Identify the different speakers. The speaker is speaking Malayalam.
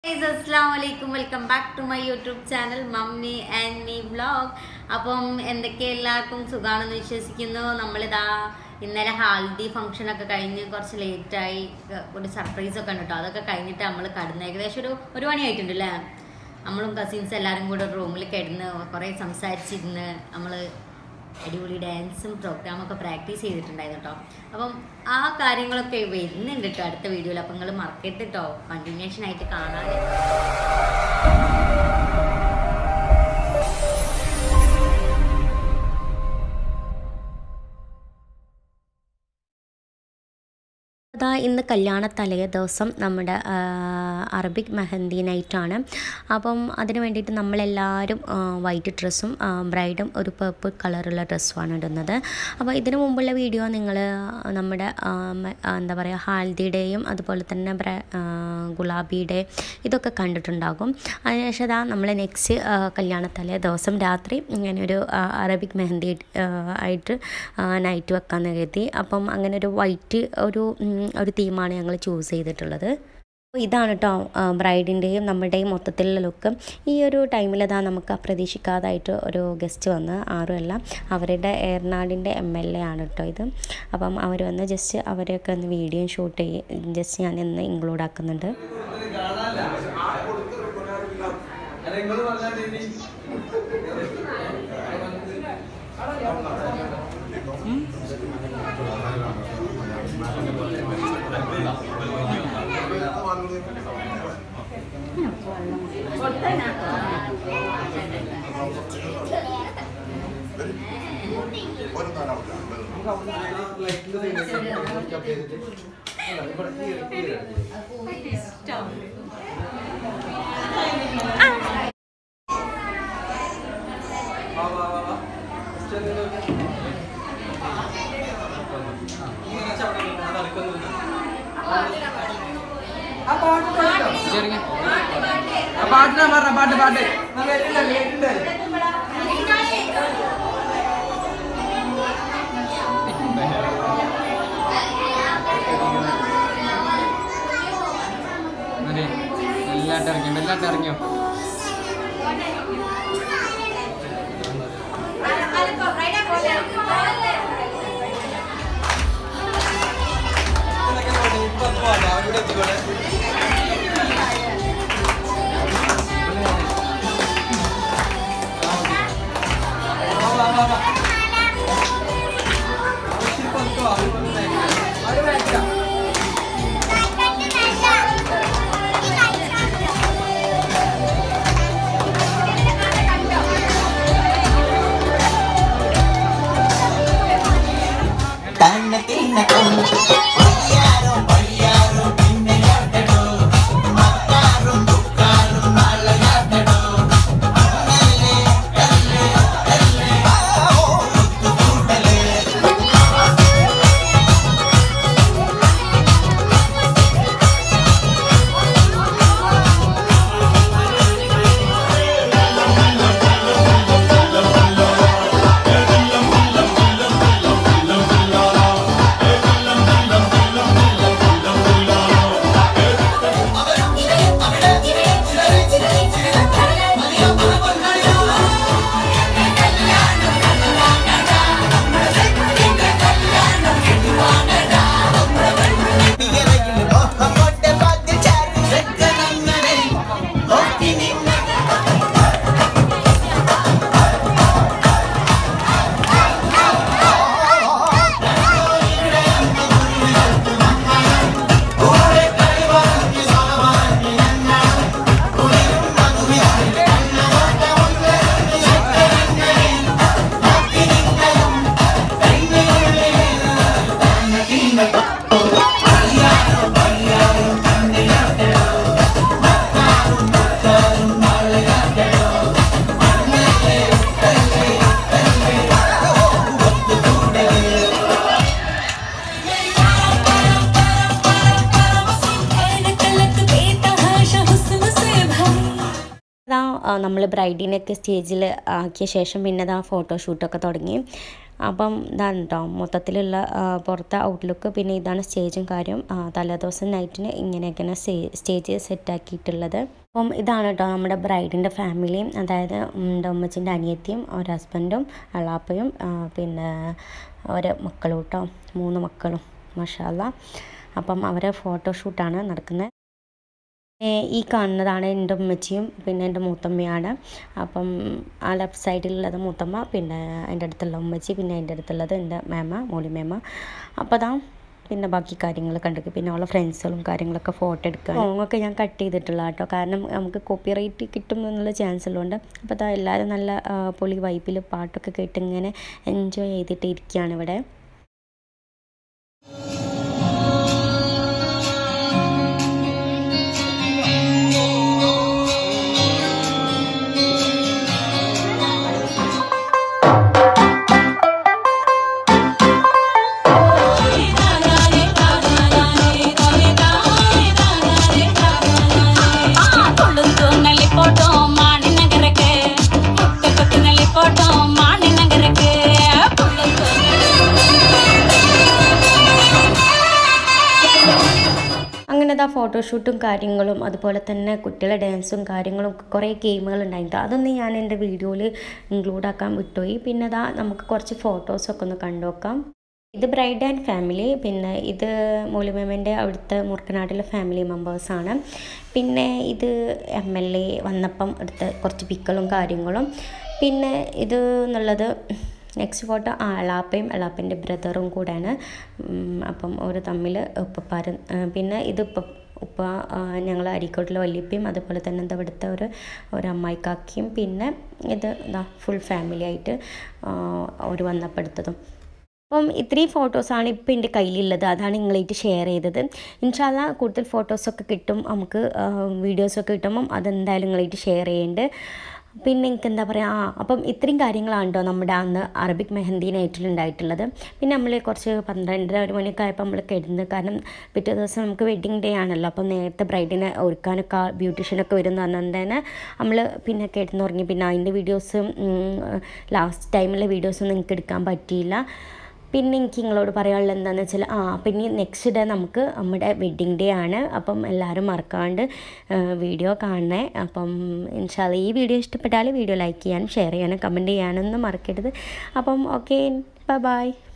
Speaker 1: ഗൈസ് അസ്സാം വലൈക്കും welcome back to my YouTube channel mummy and me vlog അപ്പം എന്തൊക്കെ എല്ലാവർക്കും സുഖമാണെന്ന് വിശ്വസിക്കുന്നു നമ്മളിതാ ഇന്നലെ ഹാൽദി ഫംഗ്ഷൻ ഒക്കെ കഴിഞ്ഞ് കുറച്ച് ലേറ്റായി ഒരു സർപ്രൈസ് ഒക്കെ ഉണ്ട് കേട്ടോ അതൊക്കെ കഴിഞ്ഞിട്ട് നമ്മൾ കടന്ന് ഏകദേശം ഒരു ഒരു മണിയായിട്ടുണ്ട് അല്ലേ നമ്മളും കസിൻസ് എല്ലാവരും കൂടെ റൂമിൽ കിടന്ന് കുറേ സംസാരിച്ചിരുന്ന് നമ്മൾ അടിപൊളി ഡാൻസും പ്രോഗ്രാമൊക്കെ പ്രാക്ടീസ് ചെയ്തിട്ടുണ്ടായിരുന്നു കേട്ടോ അപ്പം ആ കാര്യങ്ങളൊക്കെ വരുന്നുണ്ട് കേട്ടോ അടുത്ത വീഡിയോയിൽ അപ്പം നിങ്ങൾ മറക്കരുത് കേട്ടോ കണ്ടിന്യൂഷൻ ആയിട്ട് കാണാൻ
Speaker 2: അതാ ഇന്ന് കല്യാണ തലേ ദിവസം നമ്മുടെ ആ, അറബിക് മെഹന്തി നൈറ്റാണ് അപ്പം അതിന് വേണ്ടിയിട്ട് നമ്മളെല്ലാവരും ആ, വൈറ്റ് ഡ്രസ്സും ആ, ബ്രൈഡും ഒരു പേർപ്പിൾ കളറുള്ള ഡ്രസ്സുമാണ് ഇടുന്നത് അപ്പോൾ ഇതിനു മുമ്പുള്ള വീഡിയോ നിങ്ങൾ നമ്മുടെ ആ, മ- ആ, എന്താ പറയുക ഹാൽദിയുടെയും അതുപോലെ തന്നെ ബ്ര ആ, ഗുലാബിയുടെ ഇതൊക്കെ കണ്ടിട്ടുണ്ടാകും അതിനുശേഷം അതാ നമ്മൾ നെക്സ്റ്റ് കല്യാണ തലേ ദിവസം രാത്രി ഇങ്ങനെ ഒരു ആ, അറബിക് മെഹന്തി ആ, ആയിട്ട് നൈറ്റ് വെക്കാമെന്ന് കരുതി അപ്പം അങ്ങനെ ഒരു വൈറ്റ് ഒരു ഉം, ഒരു തീമാണ് ഞങ്ങൾ ചൂസ് ചെയ്തിട്ടുള്ളത് അപ്പോൾ ഇതാണ് കേട്ടോ ബ്രൈഡിൻ്റെയും നമ്മുടെയും മൊത്തത്തിലുള്ള ലുക്ക് ഈ ഒരു ടൈമിൽ അതാ നമുക്ക് അപ്രതീക്ഷിക്കാതായിട്ട് ഒരു ഗസ്റ്റ് വന്ന് ആരുമല്ല അവരുടെ ഏർനാടിൻ്റെ എം എൽ എ ആണ് കേട്ടോ ഇത് അപ്പം അവർ വന്ന് ജസ്റ്റ് അവരെയൊക്കെ ഒന്ന് വീഡിയോ ഷൂട്ട് ചെയ്യും ജസ്റ്റ് ഞാൻ ഇന്ന് ഇൻക്ലൂഡ് ആക്കുന്നുണ്ട്
Speaker 3: പാട്ടിനാ പറഞ്ഞ പാട്ട് പാട്ട് ഞാൻ വരുന്നുണ്ട്, വരുന്നുണ്ട്. അതെ എല്ലാട്ടും ഇറങ്ങിയോ എല്ലാട്ടും ഇറങ്ങിയോ നമ്മൾ ബ്രൈഡിനെയൊക്കെ സ്റ്റേജിൽ ആക്കിയ ശേഷം പിന്നെ അതാ ഫോട്ടോഷൂട്ടൊക്കെ തുടങ്ങി
Speaker 2: അപ്പം ഇതാണ് കേട്ടോ മൊത്തത്തിലുള്ള ആ, പുറത്തെ ഔട്ട്ലുക്ക് പിന്നെ ഇതാണ് സ്റ്റേജും കാര്യം ആ, തലേദിവസം നൈറ്റിന് ഇങ്ങനെയൊക്കെയാണ് സ്റ്റേജ് സെറ്റാക്കിയിട്ടുള്ളത് അപ്പം ഇതാണ് കേട്ടോ നമ്മുടെ ബ്രൈഡിൻ്റെ ഫാമിലിയും അതായത് എൻ്റെ ഉമ്മച്ചിൻ്റെ അനിയത്തിയും ഒരു ഹസ്ബൻഡും അളാപ്പയും ആ, പിന്നെ ഒരു മക്കളും കേട്ടോ മൂന്ന് മക്കളും മഷാല അപ്പം അവരെ ഫോട്ടോഷൂട്ടാണ് നടക്കുന്നത് ഏ, ഈ കാണുന്നതാണ് എൻ്റെ ഉമ്മച്ചിയും പിന്നെ എൻ്റെ മൂത്തമ്മയാണ് അപ്പം ആ ലെഫ്റ്റ് സൈഡിലുള്ളത് മൂത്തമ്മ പിന്നെ എൻ്റെ അടുത്തുള്ള ഉമ്മച്ചി പിന്നെ എൻ്റെ അടുത്തുള്ളത് എൻ്റെ മേമ മോളി മേമ അപ്പോൾ അതാ പിന്നെ ബാക്കി കാര്യങ്ങൾ കണ്ടെങ്കിൽ പിന്നെ ഉള്ള ഫ്രണ്ട്സുകളും കാര്യങ്ങളൊക്കെ ഫോട്ടോ എടുക്കുക സോങ്ങൊക്കെ ഞാൻ കട്ട് ചെയ്തിട്ടുള്ള കേട്ടോ കാരണം നമുക്ക് കോപ്പി റൈറ്റ് കിട്ടും എന്നുള്ള ചാൻസ് ഉള്ളതുകൊണ്ട് അപ്പോൾ അതാ എല്ലാവരും നല്ല ആ, പൊളി വൈബിൽ പാട്ടൊക്കെ കേട്ട് ഇങ്ങനെ എൻജോയ് ചെയ്തിട്ട് ഇരിക്കുകയാണ് ഇവിടെ
Speaker 4: కొడుకు నలిపోవటం మాడి నగరకే ముట్ట కొట్టు నలిపోవటం మాడి నగరకే కొడుకు
Speaker 2: അങ്ങനെ ഇതാ ഫോട്ടോഷൂട്ടും കാര്യങ്ങളും അതുപോലെ തന്നെ കുട്ടികളുടെ ഡാൻസും കാര്യങ്ങളും കുറേ ഗെയിമുകൾ ഉണ്ടായിട്ട് അതൊന്നും ഞാൻ എൻ്റെ വീഡിയോയിൽ ഇൻക്ലൂഡ് ആക്കാൻ വിട്ടുപോയി പിന്നെ ഇതാ നമുക്ക് കുറച്ച് ഫോട്ടോസൊക്കെ ഒന്ന് കണ്ടു നോക്കാം ഇത് ബ്രൈഡ് ആൻഡ് ഫാമിലി പിന്നെ ഇത് മൂലിമേമൻ്റെ അവിടുത്തെ മുർക്കനാട്ടിലെ ഫാമിലി മെമ്പേഴ്സാണ് പിന്നെ ഇത് എം എൽ എ വന്നപ്പം എടുത്ത കുറച്ച് പിക്കളും കാര്യങ്ങളും പിന്നെ ഇത് എന്നുള്ളത് നെക്സ്റ്റ് ഫോട്ടോ അളാപ്പയും അളാപ്പൻ്റെ ബ്രദറും കൂടെയാണ് ഉം, അപ്പം ഒരു തമ്മിൽ ഉപ്പപ്പാരൻ ആ, പിന്നെ ഇത് ഉപ്പ ഉപ്പ ഞങ്ങൾ അരീക്കോട്ടിലെ വല്യപ്പയും അതുപോലെ തന്നെ എന്താ ഇവിടുത്തെ ഒരു ഒരു അമ്മായിക്കാക്കിയും പിന്നെ ഇത് ഇതാ ഫുൾ ഫാമിലി ആയിട്ട് ആ, ഒരു വന്നപ്പോൾ എടുത്തതും അപ്പം ഇത്രയും ഫോട്ടോസാണ് ഇപ്പോൾ എൻ്റെ കയ്യിലുള്ളത് അതാണ് നിങ്ങളായിട്ട് ഷെയർ ചെയ്തത് ഇൻഷാല്ല കൂടുതൽ ഫോട്ടോസൊക്കെ കിട്ടും നമുക്ക് വീഡിയോസൊക്കെ കിട്ടുമ്പം അതെന്തായാലും നിങ്ങളായിട്ട് ഷെയർ ചെയ്യുന്നുണ്ട് പിന്നെ എനിക്ക് എന്താ പറയുക ആ അപ്പം ഇത്രയും കാര്യങ്ങളാണ് കേട്ടോ നമ്മുടെ അന്ന് അറബിക് മെഹന്തി നൈറ്റിലുണ്ടായിട്ടുള്ളത് പിന്നെ നമ്മൾ കുറച്ച് പന്ത്രണ്ടര ഒരു മണിയൊക്കെ ആയപ്പോൾ നമ്മൾ കിടന്ന് കാരണം പിറ്റേ ദിവസം നമുക്ക് വെഡ്ഡിങ് ഡേ ആണല്ലോ അപ്പം നേരത്തെ ബ്രൈഡിനെ ഒരുക്കാനൊക്കെ ബ്യൂട്ടീഷ്യനൊക്കെ വരും എന്ന് പറഞ്ഞാൽ തന്നെ നമ്മൾ പിന്നെ കിടന്നുറങ്ങി പിന്നെ അതിൻ്റെ വീഡിയോസ് ലാസ്റ്റ് ടൈമിലെ വീഡിയോസൊന്നും എനിക്ക് എടുക്കാൻ പറ്റിയില്ല പിന്നെ എനിക്ക് നിങ്ങളോട് പറയാനുള്ളത് എന്താണെന്ന് വെച്ചാൽ ആ അപ്പം ഇനി നെക്സ്റ്റ് ഡേ നമുക്ക് നമ്മുടെ വെഡ്ഡിങ് ഡേ ആണ് അപ്പം എല്ലാവരും മറക്കാണ്ട് വീഡിയോ കാണണേ അപ്പം ഇൻഷാല്ല ഈ വീഡിയോ ഇഷ്ടപ്പെട്ടാൽ വീഡിയോ ലൈക്ക് ചെയ്യാനും ഷെയർ ചെയ്യാനും കമൻറ്റ് ചെയ്യാനൊന്നും മറക്കരുത് അപ്പം ഓക്കെ ബൈ